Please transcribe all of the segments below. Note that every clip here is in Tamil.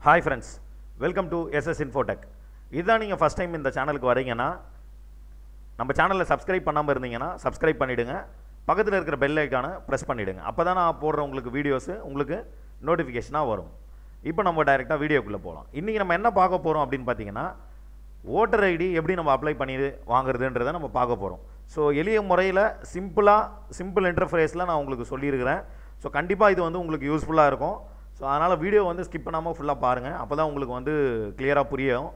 hi friends welcome to SS Infotech இதுதான் நீங்கள் ஃபஸ்ட் டைம் இந்த சேனலுக்கு வரீங்கன்னா நம்ம சேனலில் சப்ஸ்கிரைப் பண்ணாமல் இருந்தீங்கன்னா சப்ஸ்கிரைப் பண்ணிவிடுங்க பக்கத்தில் இருக்கிற பெல் ஐக்கானை ப்ரெஸ் பண்ணிவிடுங்க அப்போ தான் நான் போடுற உங்களுக்கு வீடியோஸு உங்களுக்கு நோட்டிஃபிகேஷனாக வரும் இப்போ நம்ம டைரெக்டாக வீடியோக்குள்ளே போகலாம் இன்றைக்கி நம்ம என்ன பார்க்க போகிறோம் அப்படின்னு பார்த்தீங்கன்னா ஓட்டர் ஐடி எப்படி நம்ம அப்ளை பண்ணி வாங்குறதுன்றதை நம்ம பார்க்க போகிறோம் ஸோ எளிய முறையில் சிம்பிளாக சிம்பிள் இன்டர்ஃபேஸில் நான் உங்களுக்கு சொல்லியிருக்கிறேன் ஸோ கண்டிப்பாக இது வந்து உங்களுக்கு யூஸ்ஃபுல்லாக இருக்கும் ஸோ அதனால் வீடியோ வந்து ஸ்கிப் பண்ணாமல் ஃபுல்லாக பாருங்கள் அப்போ தான் உங்களுக்கு வந்து கிளியராக புரியும்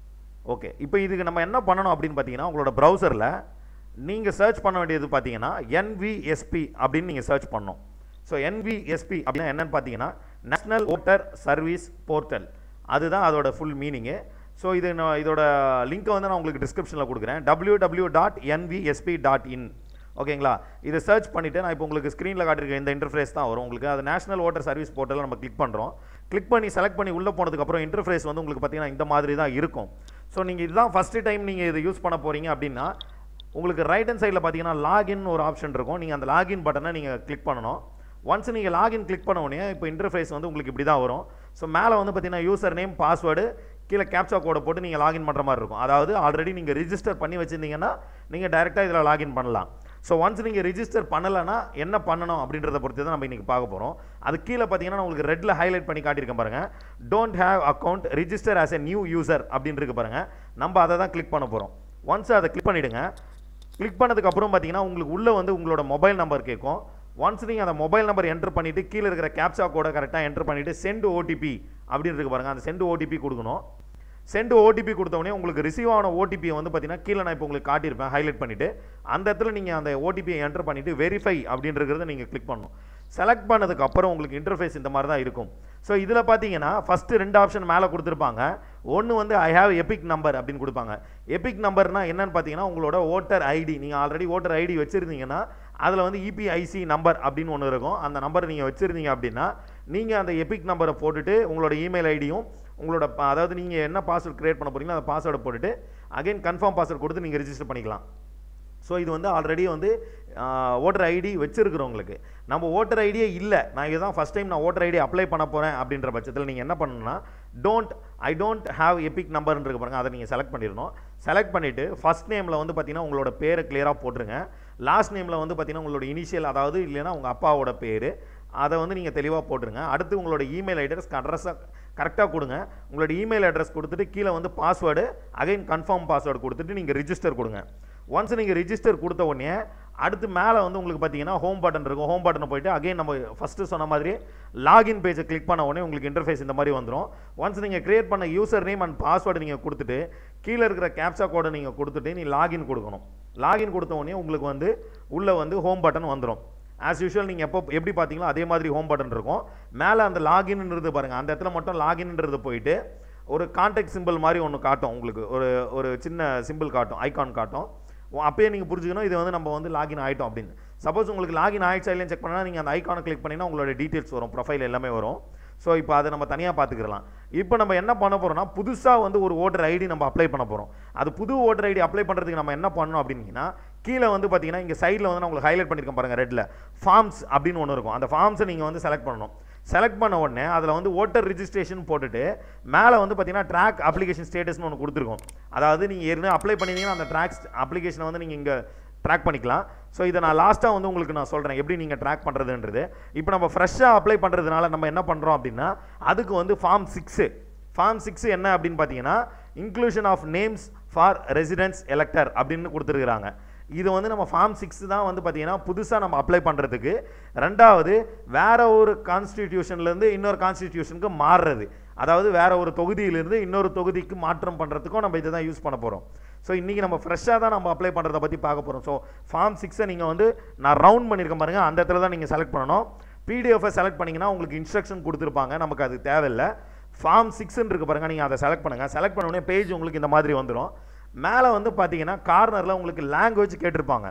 ஓகே இப்போ இதுக்கு நம்ம என்ன பண்ணணும் அப்படின்னு பார்த்தீங்கன்னா உங்களோட ப்ரௌசரில் நீங்கள் சர்ச் பண்ண வேண்டியது பார்த்தீங்கன்னா என்விஎஸ்பி அப்படின்னு நீங்கள் சர்ச் பண்ணணும் ஸோ என்விஎஸ்பி அப்படின்னா என்னன்னு பார்த்தீங்கன்னா நேஷ்னல் ஓட்டர் சர்வீஸ் போர்ட்டல் அதுதான் அதோட ஃபுல் மீனிங்கு ஸோ இது நான் இதோட லிங்க்கை வந்து நான் உங்களுக்கு டிஸ்கிரிப்ஷனில் கொடுக்குறேன் W W dot NVSP dot in ஓகேங்களா இதை சர்ச் பண்ணிவிட்டு நான் இப்போ உங்களுக்கு ஸ்க்ரீனில் காட்டிருக்க இந்த இன்டர்ஃபேஸ் தான் வரும் உங்களுக்கு அது நேஷனல் ஓட்டர் சர்வீஸ் போர்ட்டலில் நம்ம கிளிக் பண்ணுறோம் கிளிக் பண்ணி செலக்ட் பண்ணி உள்ளே போனதுக்கப்புறம் இன்டர்ஃபேஸ் வந்து உங்களுக்கு பார்த்தீங்கன்னா இந்த மாதிரி தான் இருக்கும் ஸோ நீங்கள் இதுதான் ஃபஸ்ட்டு டைம் நீங்கள் இதை யூஸ் பண்ண போகிறீங்க அப்படின்னா உங்களுக்கு ரைட் ஹேண்ட் சைடில் பார்த்தீங்கன்னா லாகின் ஒரு ஆப்ஷன் இருக்கும் நீங்கள் அந்த லாகின் பட்டனை நீங்கள் கிளிக் பண்ணணும் ஒன்ஸ் நீங்கள் லாகின் கிளிக் பண்ண உடனே இப்போ இன்டர்ஃபேஸ் வந்து உங்களுக்கு இப்படி தான் வரும் ஸோ மேலே வந்து பார்த்தீங்கன்னா யூசர் நேம் பாஸ்வேர்டு கீழே கேப்சா கோடை போட்டு நீங்கள் லாகின் பண்ணுற மாதிரி இருக்கும் அதாவது ஆல்ரெடி நீங்கள் ரிஜிஸ்டர் பண்ணி வச்சுருந்தீங்கன்னா நீங்கள் டைரெக்டாக இதில் லாகின் பண்ணலாம் ஸோ ஒன்ஸ் நீங்கள் ரிஜிஸ்டர் பண்ணலைன்னா என்ன பண்ணணும் அப்படின்றத பொறுத்து தான் நம்ம இன்றைக்கி பார்க்க போகிறோம் அது கீழே பார்த்தீங்கன்னா நான் உங்களுக்கு ரெட்டில் ஹைலைட் பண்ணி காட்டியிருக்கேன் பாருங்கள் don't have account register as a new user அப்படின்னு இருக்கு பாருங்கள் நம்ம அதை தான் கிளிக் பண்ண போகிறோம் ஒன்ஸ் அதை கிளிக் பண்ணிவிடுங்க கிளிக் பண்ணதுக்கப்புறம் பார்த்தீங்கன்னா உங்களுக்கு உள்ளே வந்து உங்களோட மொபைல் நம்பர் கேட்கும் ஒன்ஸ் நீங்கள் அந்த மொபைல் நம்பர் என்டர் பண்ணிவிட்டு கீழே இருக்கிற கேப்சா கோடை கரெக்டாக என்டர் பண்ணிவிட்டு சென்ட் ஓடிபி அப்படின்னு இருக்கு பாருங்கள் அந்த சென்ட் ஓடிபி கொடுக்கணும் சென்ட் ஓடிபி கொடுத்தவொடனே உங்களுக்கு ரிசீவ் ஆன ஓடிபியை வந்து பார்த்தீங்கன்னா கீழே நான் இப்போ உங்களுக்கு காட்டியிருப்பேன் ஹைலைட் பண்ணிவிட்டு அந்த இடத்துல நீங்கள் அந்த ஓடிபியை என்டர் பண்ணிவிட்டு வெரிஃபை அப்படின்றத நீங்கள் கிளிக் பண்ணணும் செலக்ட் பண்ணதுக்கு அப்புறம் உங்களுக்கு இன்டர்ஃபேஸ் இந்த மாதிரி தான் இருக்கும் ஸோ இதில் பார்த்தீங்கன்னா ஃபஸ்ட்டு ரெண்டு ஆப்ஷன் மேலே கொடுத்துருப்பாங்க ஒன்று வந்து ஐ ஹாவ் எபிக் நம்பர் அப்படின்னு கொடுப்பாங்க எபிக் நம்பர்னா என்னன்னு பார்த்தீங்கன்னா உங்களோட ஓட்டர் ஐடி நீங்கள் ஆல்ரெடி ஓட்டர் ஐடி வச்சுருந்தீங்கன்னா அதில் வந்து இபிஐசி நம்பர் அப்படின்னு ஒன்று இருக்கும் அந்த நம்பர் நீங்கள் வச்சுருந்தீங்க அப்படின்னா நீங்கள் அந்த எபிக் நம்பரை போட்டுட்டு உங்களோட இமெயில் ஐடியும் உங்களோட ப- அதாவது நீங்கள் என்ன பாஸ்வேர்ட் கிரியேட் பண்ண போறீங்களோ அந்த பாஸ்வேர்டை போட்டுட்டு அகைன் கன்ஃபார்ம் பாஸ்வேர்ட் கொடுத்து நீங்கள் ரெஜிஸ்டர் பண்ணிக்கலாம் ஸோ இது வந்து ஆல்ரெடி வந்து ஓட்டர் ஐடி வச்சிருக்கிறவங்களுக்கு நம்ம ஓட்டர் ஐடியே இல்லை நான் இதுதான் ஃபஸ்ட் டைம் நான் ஓட்டர் ஐடி அப்ளை பண்ண போகிறேன் அப்படின்ற பட்சத்தில் நீங்கள் என்ன பண்ணணும்னா don't I don't have EPIC நம்பர்னு இருக்கு பாருங்க அதை நீங்கள் செலக்ட் பண்ணிடணும் செலக்ட் பண்ணிவிட்டு ஃபஸ்ட் நேமில் வந்து பார்த்தீங்கன்னா உங்களோட பேரை கிளியராக போட்டுருங்க லாஸ்ட் நேமில் வந்து பார்த்தீங்கன்னா உங்களோட இனிஷியல் அதாவது இல்லைன்னா உங்கள் அப்பாவோட பேர் அதை வந்து நீங்கள் தெளிவாக போட்டுருங்க அடுத்து உங்களோட இமெயில் அட்ரஸ் அட்ரஸாக கரெக்டாக கொடுங்க உங்களோட இமெயில் அட்ரஸ் கொடுத்துட்டு கீழே வந்து பாஸ்வேர்டு அகைன் கன்ஃபார்ம் பாஸ்வேர்டு கொடுத்துட்டு நீங்கள் ரிஜிஸ்டர் கொடுங்க ஒன்ஸ் நீங்கள் ரிஜிஸ்டர் கொடுத்த உடனே அடுத்து மேலே வந்து உங்களுக்கு பார்த்தீங்கன்னா ஹோம் பட்டன் இருக்கும் ஹோம் பட்டனை போயிட்டு அகைன் நம்ம ஃபஸ்ட்டு சொன்ன மாதிரி லாகின் பேஜை கிளிக் பண்ண உடனே உங்களுக்கு இன்டர்ஃபேஸ் இந்த மாதிரி வந்துடும் ஒன்ஸ் நீங்கள் கிரியேட் பண்ண யூசர் நேம் அண்ட் பாஸ்வேர்டு நீங்கள் கொடுத்துட்டு கீழே இருக்கிற கேப்சா கோடை நீங்கள் கொடுத்துட்டு நீ லாகின் கொடுக்கணும் லாகின் கொடுத்த உடனே உங்களுக்கு வந்து உள்ளே வந்து ஹோம் பட்டன் வந்துடும் ஆஸ் யூஷுவல் நீங்கள் எப்போ எப்படி பார்த்தீங்களோ அதே மாதிரி ஹோம் பட்டன் இருக்கும் மேலே அந்த லாகின்ன்றது பாருங்கள் அந்த இடத்துல மட்டும் லாகின்ன்றது போயிட்டு ஒரு கான்டாக்ட் சிம்பிள் மாதிரி ஒன்று காட்டும் உங்களுக்கு ஒரு ஒரு சின்ன சிம்பிள் காட்டும் ஐகான் காட்டும் உ- அப்பயே நீங்கள் புரிஞ்சுக்கணும் இது வந்து நம்ம வந்து லாகின் ஆகிட்டோம் அப்படின்னு சப்போஸ் உங்களுக்கு லாகின் ஆயிடுச்சா இல்லைன்னு செக் பண்ணால் நீங்கள் அந்த ஐகானை கிளிக் பண்ணினா உங்களோட டீட்டெயில்ஸ் வரும் ப்ரொஃபைல் எல்லாமே வரும் ஸோ இப்போ அதை நம்ம தனியாக பார்த்துக்கலாம் இப்போ நம்ம என்ன பண்ண போகிறோம்னா புதுசாக வந்து ஒரு ஓட்டர் ஐடி நம்ம அப்ளை பண்ண போகிறோம் அது புது ஓட்டர் ஐடி அப்ளை பண்ணுறதுக்கு நம்ம என்ன பண்ணணும் அப்படின்னா கீழே வந்து பார்த்தீங்கன்னா இங்கே சைடில் வந்து நான் உங்களுக்கு ஹைலைட் பண்ணியிருக்கேன் பாருங்கள் ரெட்டில் ஃபார்ம்ஸ் அப்படின்னு ஒன்று இருக்கும் அந்த ஃபார்ம்ஸை நீங்கள் வந்து செலக்ட் பண்ணணும் செலக்ட் பண்ண உடனே அதில் வந்து ஓட்டர் ரிஜிஸ்ட்ரேஷன் போட்டுட்டு மேலே வந்து பார்த்தீங்கன்னா ட்ராக் அப்ளிகேஷன் ஸ்டேட்டஸ்னு ஒன்று கொடுத்துருக்கோம் அதாவது நீங்கள் ஏற்கனவே அப்ளை பண்ணியிருந்தீங்கன்னா அந்த ட்ராக் அப்ளிகேஷனை வந்து நீங்கள் இங்கே ட்ராக் பண்ணிக்கலாம் ஸோ இதை நான் லாஸ்ட்டாக வந்து உங்களுக்கு நான் சொல்கிறேன் எப்படி நீங்கள் ட்ராக் பண்ணுறதுன்றது இப்போ நம்ம ஃப்ரெஷ்ஷாக அப்ளை பண்ணுறதுனால நம்ம என்ன பண்ணுறோம் அப்படின்னா அதுக்கு வந்து ஃபார்ம் சிக்ஸு ஃபார்ம் சிக்ஸ் என்ன அப்படின்னு பார்த்தீங்கன்னா inclusion of names for residence elector அப்படின்னு கொடுத்துருக்குறாங்க இது வந்து நம்ம ஃபார்ம் சிக்ஸ் தான் வந்து பார்த்தீங்கன்னா புதுசாக நம்ம அப்ளை பண்ணுறதுக்கு ரெண்டாவது வேற ஒரு கான்ஸ்டிடியூஷன்லேருந்து இன்னொரு கான்ஸ்டிடியூஷனுக்கு மாறுறது அதாவது வேற ஒரு தொகுதியிலிருந்து இன்னொரு தொகுதிக்கு மாற்றம் பண்ணுறதுக்கும் நம்ம இதை தான் யூஸ் பண்ண போகிறோம் ஸோ இன்றைக்கி நம்ம ஃப்ரெஷ்ஷாக தான் நம்ம அப்ளை பண்ணுறத பற்றி பார்க்க போகிறோம் ஸோ ஃபார்ம் சிக்ஸை நீங்கள் வந்து நான் ரவுண்ட் பண்ணியிருக்கேன் பாருங்கள் அந்த இடத்துல தான் நீங்கள் செலக்ட் பண்ணணும் பிடிஎஃபை செலக்ட் பண்ணிங்கன்னா உங்களுக்கு இன்ஸ்ட்ரக்ஷன் கொடுத்துருப்பாங்க நமக்கு அது தேவையில்லை ஃபார்ம் சிக்ஸ்ன்னு இருக்கு பாருங்க நீங்கள் அதை செலக்ட் பண்ணுங்கள் செலக்ட் பண்ண உடனே பேஜ் உங்களுக்கு இந்த மாதிரி வந்துடும் மேலே வந்து பார்த்தீங்கன்னா கார்னரில் உங்களுக்கு லாங்குவேஜ் கேட்டிருப்பாங்க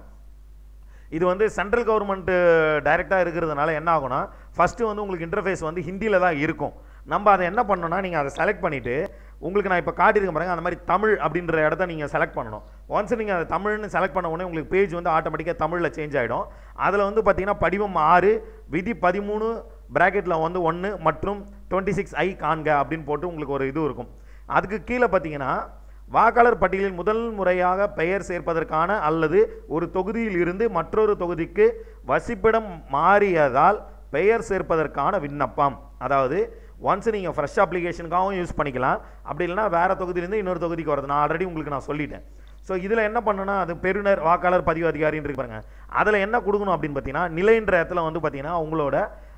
இது வந்து சென்ட்ரல் கவர்மெண்ட் டைரெக்டாக இருக்கிறதுனால என்ன ஆகும்னா ஃபஸ்ட்டு வந்து உங்களுக்கு இன்டர்ஃபேஸ் வந்து ஹிந்தியில் தான் இருக்கும் நம்ம அதை என்ன பண்ணணும்னா நீங்கள் அதை செலக்ட் பண்ணிவிட்டு உங்களுக்கு நான் இப்போ காட்டியிருக்க பாருங்க அந்த மாதிரி தமிழ் அப்படின்ற இடத்த நீங்கள் செலக்ட் பண்ணணும் ஒன்ஸ் நீங்கள் அதை தமிழ்னு செலக்ட் பண்ண உடனே உங்களுக்கு பேஜ் வந்து ஆட்டோமேட்டிக்காக தமிழில் சேஞ்ச் ஆகிடும் அதில் வந்து பார்த்தீங்கன்னா படிவம் ஆறு விதி பதிமூணு பிராக்கெட்டில் வந்து ஒன்று மற்றும் டுவெண்ட்டி சிக்ஸ் ஐ காண்க அப்படின்னு போட்டு உங்களுக்கு ஒரு இது இருக்கும் அதுக்கு கீழே பார்த்தீங்கன்னா வாக்காளர் பட்டியலில் முதல் முறையாக பெயர் சேர்ப்பதற்கான அல்லது ஒரு தொகுதியில் இருந்து மற்றொரு தொகுதிக்கு வசிப்பிடம் மாறியதால் பெயர் சேர்ப்பதற்கான விண்ணப்பம் அதாவது ஒன்ஸ் நீங்கள் ஃப்ரெஷ் அப்ளிகேஷனுக்காகவும் யூஸ் பண்ணிக்கலாம் அப்படி இல்லைன்னா வேறு தொகுதியிலேருந்து இன்னொரு தொகுதிக்கு வரது நான் ஆல்ரெடி உங்களுக்கு நான் சொல்லிட்டேன் ஸோ இதில் என்ன பண்ணணும்னா அது பெறுநர் வாக்காளர் பதிவு அதிகாரின்னு இருக்கு பாருங்க அதில் என்ன கொடுக்கணும் அப்படின்னு பார்த்தீங்கன்னா நிலைன்ற இடத்துல வந்து பார்த்தீங்கன்னா உங்களோட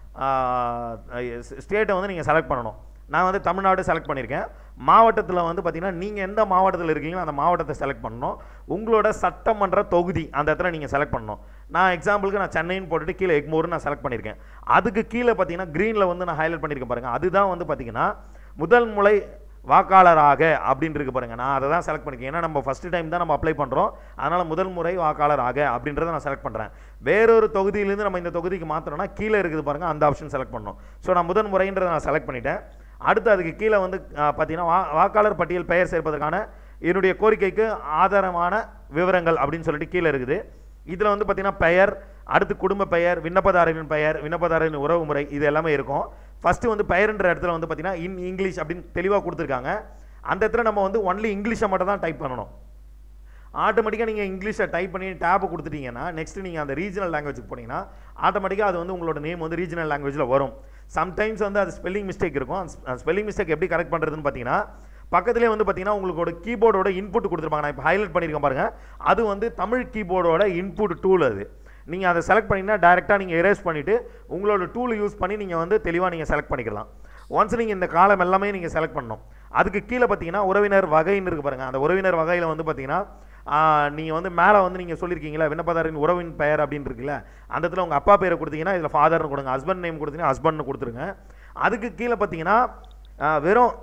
ஸ்டேட்டை வந்து நீங்கள் செலக்ட் பண்ணணும் நான் வந்து தமிழ்நாடு செலக்ட் பண்ணியிருக்கேன் மாவட்டத்தில் வந்து பார்த்தீங்கன்னா நீங்கள் எந்த மாவட்டத்தில் இருக்கீங்களோ அந்த மாவட்டத்தை செலக்ட் பண்ணணும் உங்களோட சட்டமன்ற தொகுதி அந்த இடத்துல நீங்கள் செலக்ட் பண்ணணும் நான் எக்ஸாம்பிளுக்கு நான் சென்னைன்னு போட்டுட்டு கீழே எக்மோர்னு நான் செலக்ட் பண்ணியிருக்கேன் அதுக்கு கீழே பார்த்தீங்கன்னா க்ரீனில் வந்து நான் ஹைலைட் பண்ணியிருக்கேன் பாருங்கள் அதுதான் வந்து பார்த்தீங்கன்னா முதல் முறை வாக்காளராக அப்படின்னு இருக்கு பாருங்க நான் அதை தான் செலக்ட் பண்ணிக்கேன் ஏன்னா நம்ம ஃபஸ்ட் டைம் தான் நம்ம அப்ளை பண்ணுறோம் அதனால் முதல் முறை வாக்காளராக அப்படின்றத நான் செலக்ட் பண்ணுறேன் வேறொரு தொகுதியிலேருந்து நம்ம இந்த தொகுதிக்கு மாற்றணும்னா கீழே இருக்குது பாருங்க அந்த ஆப்ஷன் செலக்ட் பண்ணணும் ஸோ நான் முதல் முறைன்றதை நான் செலக்ட் பண்ணிட்டேன் அடுத்து அதுக்கு கீழே வந்து அஹ், பார்த்தீங்கன்னா வா வாக்காளர் பட்டியல் பெயர் சேர்ப்பதற்கான என்னுடைய கோரிக்கைக்கு ஆதாரமான விவரங்கள் அப்படின்னு சொல்லிட்டு கீழே இருக்குது இதில் வந்து பார்த்தீங்கன்னா பெயர் அடுத்து குடும்ப பெயர் விண்ணப்பதாரரின் பெயர் விண்ணப்பதாரரின் உறவு முறை இது எல்லாமே இருக்கும் ஃபஸ்ட்டு வந்து பெயர்ன்ற இடத்துல வந்து பார்த்தீங்கன்னா இன் இங்கிலீஷ் அப்படின்னு தெளிவாக கொடுத்துருக்காங்க அந்த இடத்துல நம்ம வந்து ஒன்லி இங்கிலீஷை மட்டும் தான் டைப் பண்ணணும் ஆட்டோமேட்டிக்காக நீங்கள் இங்கிலீஷை டைப் பண்ணி டேப் கொடுத்துட்டீங்கன்னா நெக்ஸ்ட் நீங்கள் அந்த ரீஜனல் லாங்குவேஜுக்கு போனீங்கன்னா ஆட்டோமேட்டிக்காக அது வந்து உங்களோட நேம் வந்து ரீஜனல் லாங்குவேஜில் வரும் சம்டைம்ஸ் வந்து அது ஸ்பெல்லிங் மிஸ்டேக் இருக்கும் அந்த ஸ்பெல்லிங் மிஸ்டேக் எப்படி கரெக்ட் பண்ணுறதுன்னு பார்த்தீங்கன்னா பக்கத்துலேயே வந்து பார்த்தீங்கன்னா உங்களோட கீபோர்டோட இன்புட் கொடுத்துருப்பாங்க நான் இப்போ ஹைலைட் பண்ணியிருக்கேன் பாருங்க அது வந்து தமிழ் கீபோர்டோட இன்புட் டூல் அது நீங்கள் அதை செலக்ட் பண்ணிங்கன்னா டேரெக்டாக நீங்கள் எரேஸ் பண்ணிவிட்டு உங்களோட டூல் யூஸ் பண்ணி நீங்கள் வந்து தெளிவாக நீங்கள் செலக்ட் பண்ணிக்கலாம் ஒன்ஸ் நீங்கள் இந்த காலம் எல்லாமே நீங்கள் செலக்ட் பண்ணணும் அதுக்கு கீழே பார்த்தீங்கன்னா உறவினர் வகைன்னு இருக்கு பாருங்க அந்த உறவினர் வகையில் வந்து பார்த்தீங்கன்னா நீங்கள் வந்து மேலே வந்து நீங்கள் சொல்லியிருக்கீங்களா விண்ணப்பதாரின் உறவின் பெயர் அப்படின்னு இருக்குல்ல அந்த இடத்துல உங்கள் அப்பா பேரை கொடுத்தீங்கன்னா இதில் ஃபாதர்னு கொடுங்க ஹஸ்பண்ட் நேம் கொடுத்தீங்கன்னா ஹஸ்பண்ட்னு கொடுத்துருங்க அதுக்கு கீழே பார்த்தீங்கன்னா ஆ, வெறும்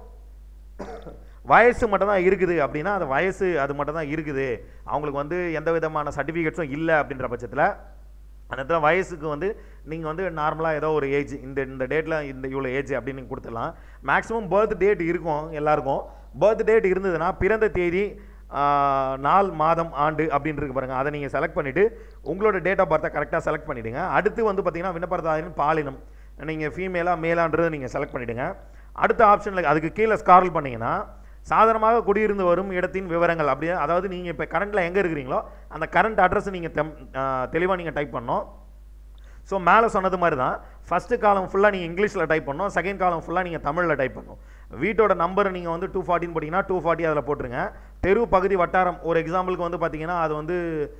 வயசு மட்டும் தான் இருக்குது அப்படின்னா அது வயசு அது மட்டும் தான் இருக்குது அவங்களுக்கு வந்து எந்த விதமான சர்டிஃபிகேட்ஸும் இல்லை அப்படின்ற பட்சத்தில் அந்த இடத்துல வயசுக்கு வந்து நீங்கள் வந்து நார்மலாக ஏதோ ஒரு ஏஜ் இந்த இந்த டேட்டில் இந்த இவ்வளோ ஏஜ் அப்படின்னு நீங்கள் கொடுத்துடலாம் மேக்ஸிமம் பர்த் டேட் இருக்கும் எல்லாருக்கும் பர்த் டேட் இருந்ததுன்னா பிறந்த தேதி ஆ, நாள் மாதம் ஆண்டு அப்படின்னு இருக்கு பாருங்க அதை நீங்கள் செலக்ட் பண்ணிவிட்டு உங்களோட டேட் ஆஃப் பர்த்தை கரெக்டாக செலக்ட் பண்ணிவிடுங்க அடுத்து வந்து பார்த்தீங்கன்னா விண்ணப்பதாரின் பாலினம் நீங்கள் ஃபீமேலாக மேலான்றதை நீங்கள் செலக்ட் பண்ணிவிடுங்க அடுத்த ஆப்ஷனில் அதுக்கு கீழே ஸ்கார்ல் பண்ணீங்கன்னா சாதாரணமாக குடியிருந்து வரும் இடத்தின் விவரங்கள் அப்படியே அதாவது நீங்கள் இப்போ கரண்ட்டில் எங்கே இருக்கிறீங்களோ அந்த கரண்ட் அட்ரஸ் நீங்கள் தெம் தெளிவாக நீங்கள் டைப் பண்ணணும் ஸோ மேலே சொன்னது மாதிரி தான் ஃபஸ்ட்டு காலம் ஃபுல்லாக நீங்கள் இங்கிலீஷில் டைப் பண்ணணும் செகண்ட் காலம் ஃபுல்லாக நீங்கள் தமிழில் டைப் பண்ணணும் வீட்டோட நம்பர் நீங்கள் வந்து டூ ஃபார்ட்டின்னு போட்டிங்கன்னா டூ ஃபார்ட்டி அதில் போட்டுருங்க தெரு பகுதி வட்டாரம் ஒரு எக்ஸாம்பிளுக்கு வந்து பார்த்தீங்கன்னா அது வந்து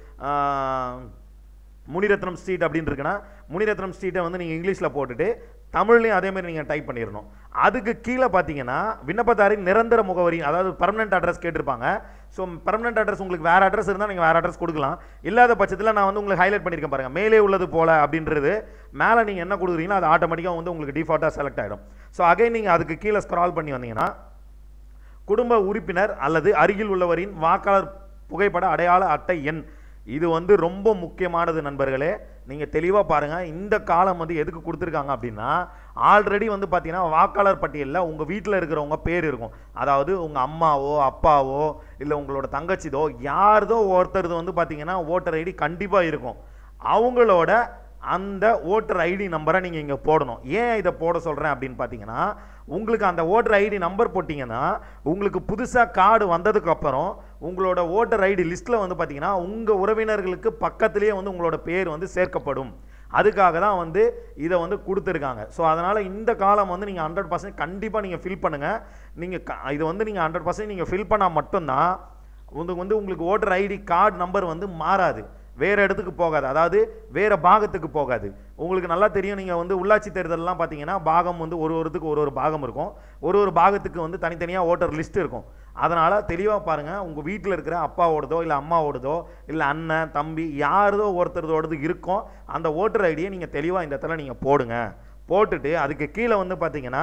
ஆஹ், முனிரத்னம் ஸ்ட்ரீட் அப்படின்னு இருக்குன்னா முனிரத்னம் ஸ்ட்ரீட்டை வந்து நீங்கள் இங்கிலீஷில் போட்டுட்டு தமிழ்லையும் அதே மாதிரி நீங்கள் டைப் பண்ணிடணும் அதுக்கு கீழே பார்த்தீங்கன்னா விண்ணப்பதாரின் நிரந்தர முகவரி அதாவது பர்மனெண்ட் அட்ரஸ் கேட்டிருப்பாங்க ஸோ பர்மனெண்ட் அட்ரஸ் உங்களுக்கு வேறு அட்ரஸ் இருந்தால் நீங்கள் வேறு அட்ரஸ் கொடுக்கலாம் இல்லாத பட்சத்தில் நான் வந்து உங்களுக்கு ஹைலைட் பண்ணியிருக்கேன் பாருங்கள் மேலே உள்ளது போல அப்படின்றது மேலே நீங்கள் என்ன கொடுக்குறீங்களோ அது ஆட்டோமேட்டிக்காக வந்து உங்களுக்கு டிஃபால்ட்டாக செலக்ட் ஆகிடும் ஸோ அகைன் நீங்கள் அதுக்கு கீழே ஸ்க்ரால் பண்ணி வந்தீங்கன்னா குடும்ப உறுப்பினர் அல்லது அருகில் உள்ளவரின் வாக்காளர் புகைப்பட அடையாள அட்டை எண் இது வந்து ரொம்ப முக்கியமானது நண்பர்களே நீங்கள் தெளிவாக பாருங்கள் இந்த காலம் வந்து எதுக்கு கொடுத்துருக்காங்க அப்படின்னா ஆல்ரெடி வந்து பார்த்தீங்கன்னா வாக்காளர் பட்டியலில் உங்கள் வீட்டில் இருக்கிறவங்க பேர் இருக்கும் அதாவது உங்கள் அம்மாவோ அப்பாவோ இல்லை உங்களோட தங்கச்சிதோ யார்தோ ஒருத்தருது வந்து பார்த்தீங்கன்னா ஓட்டர் ஐடி கண்டிப்பாக இருக்கும் அவங்களோட அந்த ஓட்டர் ஐடி நம்பரை நீங்கள் இங்கே போடணும் ஏன் இதை போட சொல்கிறேன் அப்படின்னு பார்த்தீங்கன்னா உங்களுக்கு அந்த ஓட்டர் ஐடி நம்பர் போட்டிங்கன்னா உங்களுக்கு புதுசாக கார்டு வந்ததுக்கு அப்புறம் உங்களோட ஓட்டர் ஐடி லிஸ்ட்டில் வந்து பார்த்தீங்கன்னா உங்கள் உறவினர்களுக்கு பக்கத்துலேயே வந்து உங்களோட பேர் வந்து சேர்க்கப்படும் அதுக்காக தான் வந்து இதை வந்து கொடுத்துருக்காங்க ஸோ அதனால் இந்த காலம் வந்து நீங்கள் ஹண்ட்ரட் பர்சன்ட் கண்டிப்பாக நீங்கள் ஃபில் பண்ணுங்கள் நீங்கள் க இது வந்து நீங்கள் ஹண்ட்ரட் பர்சன்ட் நீங்கள் ஃபில் பண்ணால் மட்டும்தான் உங்களுக்கு வந்து உங்களுக்கு ஓட்டர் ஐடி கார்டு நம்பர் வந்து மாறாது வேறு இடத்துக்கு போகாது அதாவது வேறு பாகத்துக்கு போகாது உங்களுக்கு நல்லா தெரியும் நீங்கள் வந்து உள்ளாட்சி தேர்தலெலாம் பார்த்தீங்கன்னா பாகம் வந்து ஒரு ஒருத்துக்கு ஒரு ஒரு பாகம் இருக்கும் ஒரு ஒரு பாகத்துக்கு வந்து தனித்தனியாக ஓட்டர் லிஸ்ட் இருக்கும் அதனால் தெளிவாக பாருங்கள் உங்கள் வீட்டில் இருக்கிற அப்பாவோடதோ இல்லை அம்மாவோடதோ இல்லை அண்ணன் தம்பி யாரதோ ஒருத்தரோடது இருக்கும் அந்த ஓட்டர் ஐடியை நீங்கள் தெளிவாக இந்த இடத்துல நீங்கள் போடுங்க போட்டுட்டு அதுக்கு கீழே வந்து பார்த்தீங்கன்னா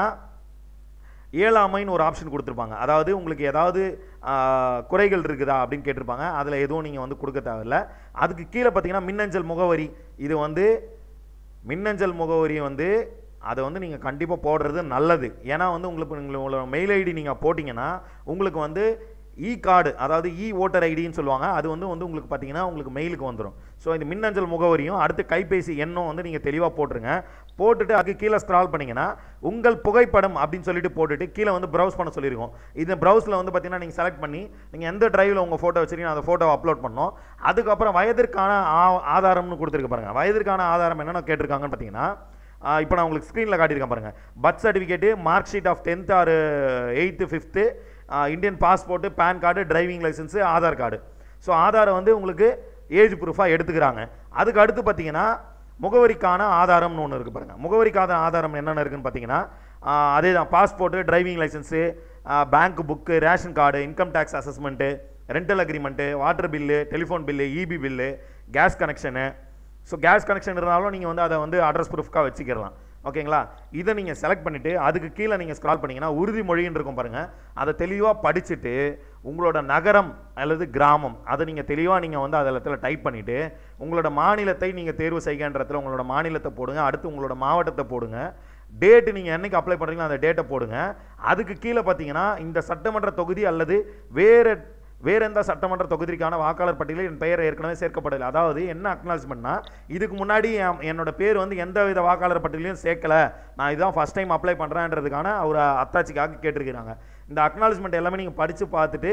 இயலாமைன்னு ஒரு ஆப்ஷன் கொடுத்துருப்பாங்க அதாவது உங்களுக்கு ஏதாவது ஆ, குறைகள் இருக்குதா அப்படின்னு கேட்டிருப்பாங்க அதில் எதுவும் நீங்கள் வந்து கொடுக்க தேவையில்ல அதுக்கு கீழே பார்த்தீங்கன்னா மின்னஞ்சல் முகவரி இது வந்து மின்னஞ்சல் முகவரி வந்து அதை வந்து நீங்கள் கண்டிப்பாக போடுறது நல்லது ஏன்னா வந்து உங்களுக்கு உங்களோட மெயில் ஐடி நீங்கள் போட்டிங்கன்னா உங்களுக்கு வந்து இ கார்டு அதாவது இ ஓட்டர் ஐடின்னு சொல்லுவாங்க அது வந்து வந்து உங்களுக்கு பார்த்தீங்கன்னா உங்களுக்கு மெயிலுக்கு வந்துடும் ஸோ இந்த மின்னஞ்சல் முகவரியும் அடுத்து கைபேசி எண்ணும் வந்து நீங்கள் தெளிவாக போட்டுருங்க போட்டுட்டு அதுக்கு கீழே ஸ்க்ரால் பண்ணீங்கன்னா உங்கள் புகைப்படம் அப்படின்னு சொல்லிட்டு போட்டுட்டு கீழே வந்து ப்ரௌஸ் பண்ண சொல்லியிருக்கோம் இந்த ப்ரௌஸில் வந்து பார்த்தீங்கன்னா நீங்கள் செலக்ட் பண்ணி நீங்கள் எந்த டிரைவில் உங்கள் ஃபோட்டோ வச்சிருக்கீங்க அந்த ஃபோட்டோ அப்லோட் பண்ணோம் அதுக்கப்புறம் வயதிற்கான ஆ- ஆதாரம்னு கொடுத்துருக்கு பாருங்க வயதிற்கான ஆதாரம் என்னென்ன கேட்டிருக்காங்கன்னு பார்த்தீங்கன்னா இப்போ நான் உங்களுக்கு ஸ்க்ரீனில் காட்டியிருக்கேன் பாருங்க birth certificate mark sheet of tenth or eighth fifth Indian passport PAN card driving license Aadhaar card so ஆதாரை வந்து உங்களுக்கு ஏஜ் ப்ரூஃபாக எடுத்துக்கிறாங்க அதுக்கு அடுத்து பார்த்தீங்கன்னா முகவரிக்கான ஆதாரம்னு ஒன்று இருக்குது பாருங்கள் முகவரிக்கான ஆதாரம் என்னென்ன இருக்குன்னு பார்த்தீங்கன்னா ஆஹ் அதே தான் passport driving license bank book ration card income tax assessment rental agreement water bill telephone bill EB bill gas connection so gas connection இருந்தாலும் நீங்கள் வந்து அதை வந்து அட்ரஸ் ப்ரூஃப்காக வச்சுக்கலாம் ஓகேங்களா இதை நீங்கள் செலக்ட் பண்ணிவிட்டு அதுக்கு கீழே நீங்கள் ஸ்க்ரால் பண்ணீங்கன்னா உறுதிமொழின்னு இருக்கும் பாருங்கள் அதை தெளிவாக படிச்சுட்டு உங்களோட நகரம் அல்லது கிராமம் அதை நீங்கள் தெளிவாக நீங்கள் வந்து அதில் இடத்துல டைப் பண்ணிவிட்டு உங்களோட மாநிலத்தை நீங்கள் தேர்வு செய்கின்றத்தில் உங்களோட மாநிலத்தை போடுங்க அடுத்து உங்களோட மாவட்டத்தை போடுங்க டேட்டு நீங்கள் என்னைக்கு அப்ளை பண்ணுறீங்களோ அந்த டேட்டை போடுங்க அதுக்கு கீழே பார்த்தீங்கன்னா இந்த சட்டமன்ற தொகுதி அல்லது வேறு வேற எந்த சட்டமன்ற தொகுதிக்கான வாக்காளர் பட்டியலில் என் பெயர் ஏற்கனவே சேர்க்கப்படவில்லை அதாவது என்ன அக்னாலஜ்மெண்ட்னா இதுக்கு முன்னாடி என்- என்னோட பேர் வந்து எந்த வித வாக்காளர் பட்டியலையும் சேர்க்கல நான் இதான் ஃபர்ஸ்ட் டைம் அப்ளை பண்ணுறேன்றதுக்கான ஒரு அத்தாட்சிக்காக கேட்டிருக்கிறாங்க இந்த அக்னாலஜ்மெண்ட் எல்லாமே நீங்கள் படித்து பார்த்துட்டு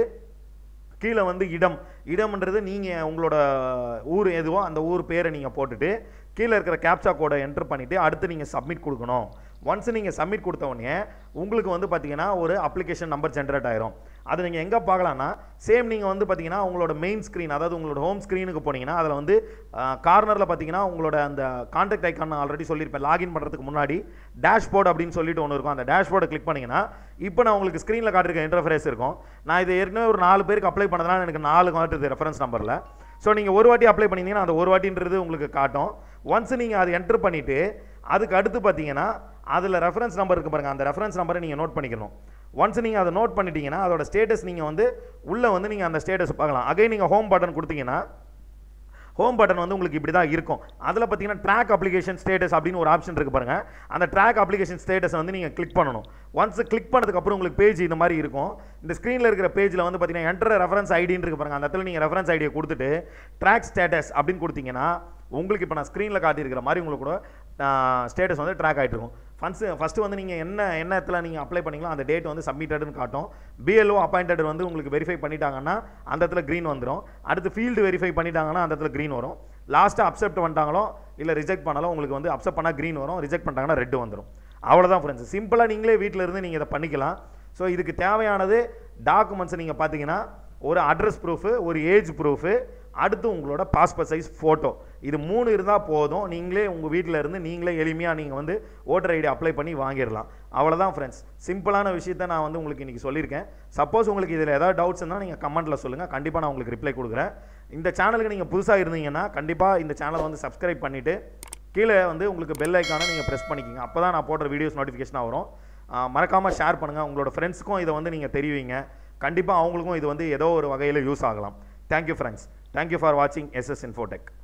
கீழே வந்து இடம் இடம்ன்றது நீங்கள் உங்களோட ஊர் எதுவோ அந்த ஊர் பேரை நீங்கள் போட்டுட்டு கீழே இருக்கிற கேப்சா கோடை என்டர் பண்ணிவிட்டு அடுத்து நீங்கள் சப்மிட் கொடுக்கணும் ஒன்ஸ் நீங்கள் சப்மிட் கொடுத்த உடனே உங்களுக்கு வந்து பார்த்தீங்கன்னா ஒரு அப்ளிகேஷன் நம்பர் ஜென்ரேட் ஆயிரும் அது நீங்கள் எங்கே பார்க்கலாம்னா சேம் நீங்கள் வந்து பார்த்தீங்கன்னா உங்களோட மெயின் ஸ்க்ரீன் அதாவது உங்களோட ஹோம் ஸ்க்ரீனுக்கு போனீங்கன்னா அதில் வந்து கார்னரில் பார்த்தீங்கன்னா உங்களோட அந்த கான்டாக்ட் ஐக்கான் ஆல்ரெடி சொல்லியிருப்பேன் லாகின் பண்ணுறதுக்கு முன்னாடி டேஷ்போர்ட் அப்படின்னு சொல்லிட்டு ஒன்று இருக்கும் அந்த டேஷ்போர்டை கிளிக் பண்ணிங்கன்னா இப்போ நான் உங்களுக்கு ஸ்க்ரீனில் காட்டிருக்க இன்டர்ஃபேஸ் இருக்கும் நான் இது ஏற்கனவே ஒரு நாலு பேருக்கு அப்ளை பண்ணதுனால எனக்கு நாலு காட்டுது ரெஃபரன்ஸ் நம்பரில் ஸோ நீங்கள் ஒரு வாட்டி அப்ளை பண்ணிங்கன்னா அந்த ஒரு வாட்டின்றது உங்களுக்கு காட்டும் ஒன்ஸ் நீங்கள் அது என்டர் பண்ணிவிட்டு அதுக்கு அடுத்து பார்த்தீங்கன்னா அதில் ரெஃபரன்ஸ் நம்பர் இருக்கு பாருங்க அந்த ரெஃபரன்ஸ் நம்பரை நீங்கள் நோட் பண்ணிக்கணும் ஒன்ஸ் நீங்கள் அதை நோட் பண்ணிட்டீங்கன்னா அதோட ஸ்டேட்டஸ் நீங்கள் வந்து உள்ளே வந்து நீங்கள் அந்த ஸ்டேட்டஸ் பார்க்கலாம் அகைன் நீங்கள் ஹோம் பட்டன் கொடுத்தீங்கன்னா ஹோம் பட்டன் வந்து உங்களுக்கு இப்படி தான் இருக்கும் அதில் பார்த்தீங்கன்னா ட்ராக் அப்ளிகேஷன் ஸ்டேட்டஸ் அப்படின்னு ஒரு ஆப்ஷன் இருக்கு பாருங்க அந்த ட்ராக் அப்ளிகேஷன் ஸ்டேட்டஸ் வந்து நீங்கள் கிளிக் பண்ணணும் ஒன்ஸ் கிளிக் பண்ணதுக்கு அப்புறம் உங்களுக்கு பேஜ் இந்த மாதிரி இருக்கும் இந்த ஸ்க்ரீனில் இருக்கிற பேஜில் வந்து பார்த்தீங்கன்னா என்டர் ரெஃபரன்ஸ் ஐடின்னு இருக்கு பாருங்க அந்த இடத்துல நீங்கள் ரெஃபரன்ஸ் ஐடியை கொடுத்துட்டு ட்ராக் ஸ்டேட்டஸ் அப்படின்னு கொடுத்தீங்கன்னா உங்களுக்கு இப்போ நான் ஸ்க்ரீனில் காட்டியிருக்கிற மாதிரி உங்களுக்கு கூட ஸ்டேட்டஸ் வந்து ட்ராக் ஆகிட்டு இருக்கும் ஃபன்ஸ் ஃபஸ்ட்டு வந்து நீங்கள் என்ன என்ன இடத்துல நீங்கள் அப்ளை பண்ணீங்களோ அந்த டேட் வந்து சப்மிட்டட்னு காட்டும் பிஎல்ஓ அப்பாயிண்டட் வந்து உங்களுக்கு வெரிஃபை பண்ணிட்டாங்கன்னா அந்த இடத்துல க்ரீன் வந்துடும் அடுத்து ஃபீல்டு வெரிஃபை பண்ணிட்டாங்கன்னா அந்த இடத்துல க்ரீன் வரும் லாஸ்ட்டாக அப்செப்ட் பண்ணிட்டாங்களோ இல்லை ரிஜெக்ட் பண்ணாலும் உங்களுக்கு வந்து அப்செப்ட் பண்ணால் க்ரீன் வரும் ரிஜெக்ட் பண்ணிட்டாங்கன்னா ரெட் வந்துடும் அவ்வளோதான் ஃப்ரெண்ட்ஸ் சிம்பிளாக நீங்களே வீட்டில் இருந்து நீங்கள் இதை பண்ணிக்கலாம் ஸோ இதுக்கு தேவையானது டாக்குமெண்ட்ஸ் நீங்கள் பார்த்தீங்கன்னா ஒரு அட்ரஸ் ப்ரூஃபு ஒரு ஏஜ் ப்ரூஃபு அடுத்து உங்களோட பாஸ்போர்ட் சைஸ் ஃபோட்டோ இது மூணு இருந்தால் போதும் நீங்களே உங்கள் வீட்டில் இருந்து நீங்களே எளிமையாக நீங்கள் வந்து ஓட்டர் ஐடி அப்ளை பண்ணி வாங்கிடலாம் அவ்வளோதான் ஃப்ரெண்ட்ஸ் சிம்பிளான விஷயத்தை நான் வந்து உங்களுக்கு இன்றைக்கி சொல்லியிருக்கேன் சப்போஸ் உங்களுக்கு இதில் ஏதாவது டவுட்ஸ் இருந்தால் நீங்கள் கமெண்ட்டில் சொல்லுங்கள் கண்டிப்பாக நான் உங்களுக்கு ரிப்ளை கொடுக்குறேன் இந்த சேனலுக்கு நீங்கள் புதுசாக இருந்தீங்கன்னா கண்டிப்பாக இந்த சேனலை வந்து சப்ஸ்கிரைப் பண்ணிவிட்டு கீழே வந்து உங்களுக்கு பெல் ஐக்கானை நீங்கள் ப்ரெஸ் பண்ணிக்கிங்க அப்போ தான் நான் போடுற வீடியோஸ் நோட்டிஃபிகேஷனாக வரும் மறக்காமல் ஷேர் பண்ணுங்கள் உங்களோட ஃப்ரெண்ட்ஸுக்கும் இதை வந்து நீங்கள் தெரிவிங்க கண்டிப்பாக அவங்களுக்கும் இது வந்து ஏதோ ஒரு வகையில் யூஸ் ஆகலாம் தேங்க்யூ ஃப்ரெண்ட்ஸ் தேங்க்யூ ஃபார் வாட்சிங் எஸ்எஸ் இன்ஃபோடெக்